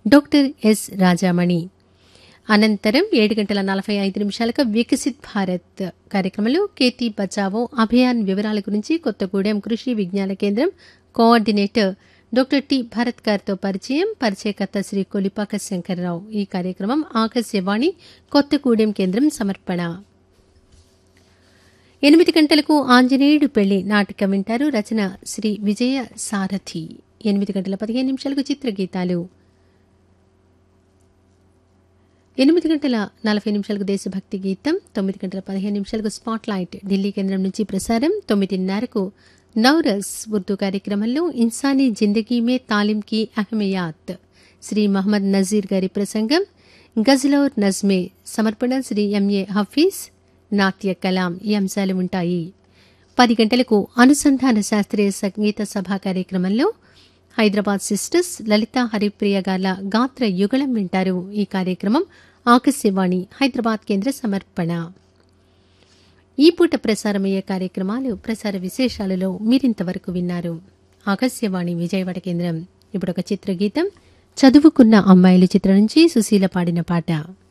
doctor yes Rajamani అనంతరం ఏడు గంటల నలభై ఐదు నిమిషాలకు వికసిత్ భారత్ కార్యక్రమంలో కేతీ బచావో అభియాన్ వివరాల గురించి కొత్తగూడెం కృషి విజ్ఞాన కేంద్రం కోఆర్డినేటర్ డాక్టర్ టి భరత్ గారితో పరిచయం పరిచయకర్త శ్రీ కొలిపాక శంకర్రావు ఈ కార్యక్రమం ఆకాశవాణి కొత్తగూడెం కేంద్రం సమర్పణ ఎనిమిది గంటలకు ఆంజనేయుడు పెళ్లి నాటకం వింటారు రచన శ్రీ విజయ సారథి ఎనిమిది గంటల పదిహేను నిమిషాలకు చిత్రగీతాలు ఎనిమిది గంటల నలభై నిమిషాలకు దేశభక్తి గీతం తొమ్మిది గంటల పదిహేను నిమిషాలకు స్పాట్ లైట్ ఢిల్లీ కేంద్రం నుంచి ప్రసారం తొమ్మిదిన్నరకు నౌరస్ ఉర్దూ కార్యక్రమంలో ఇన్సానీ జిందగీ మే తాలిం కి అహమియాత్ శ్రీ మహమ్మద్ నజీర్ గారి ప్రసంగం గజలౌర్ నజ్మే సమర్పణ శ్రీ ఎంఏ హఫీజ్ నాట్య కలాం ఈ అంశాలు ఉంటాయి పది గంటలకు అనుసంధాన శాస్త్రీయ సంగీత సభ కార్యక్రమంలో హైదరాబాద్ సిస్టర్స్ లలిత హరిప్రియ గార్ల గాత్ర యుగళం వింటారు ఈ కార్యక్రమం ఆకాశవాణి హైదరాబాద్ కేంద్ర సమర్పణ ఈ పూట ప్రసారమయ్యే కార్యక్రమాలు ప్రసార విశేషాలలో మీరింతవరకు విన్నారు ఆకాశవాణి విజయవాడ కేంద్రం ఇప్పుడు ఒక చిత్రగీతం చదువుకున్న అమ్మాయిలు చిత్రం నుంచి సుశీల పాడిన పాట